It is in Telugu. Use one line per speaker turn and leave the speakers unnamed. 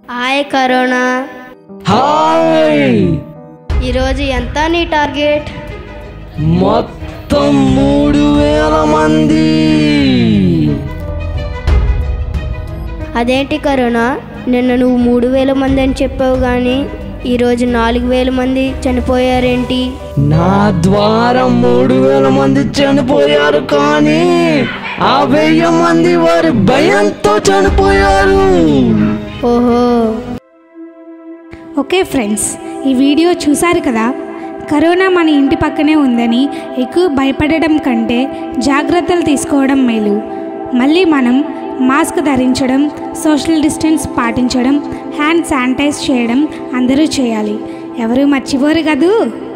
హాయ్ కరోనా
హాయ్
ఈరోజు ఎంత నీ టార్గెట్
మొత్తం మూడు వేల మంది
అదేంటి కరోనా నిన్న నువ్వు మూడు వేల మంది అని చెప్పావు కానీ ఈరోజు నాలుగు వేల మంది చనిపోయారేంటి
నా ద్వారా మూడు వేల మంది చనిపోయారు కానీ ఆ వెయ్యి మంది వారి భయంతో చనిపోయారు
ఓహో
ఓకే ఫ్రెండ్స్ ఈ వీడియో చూశారు కదా కరోనా మన ఇంటి పక్కనే ఉందని ఎక్కువ భయపడడం కంటే జాగ్రత్తలు తీసుకోవడం మేలు మళ్ళీ మనం మాస్క్ ధరించడం సోషల్ డిస్టెన్స్ పాటించడం హ్యాండ్ శానిటైజ్ చేయడం అందరూ చేయాలి ఎవరు మర్చిపోరు కదూ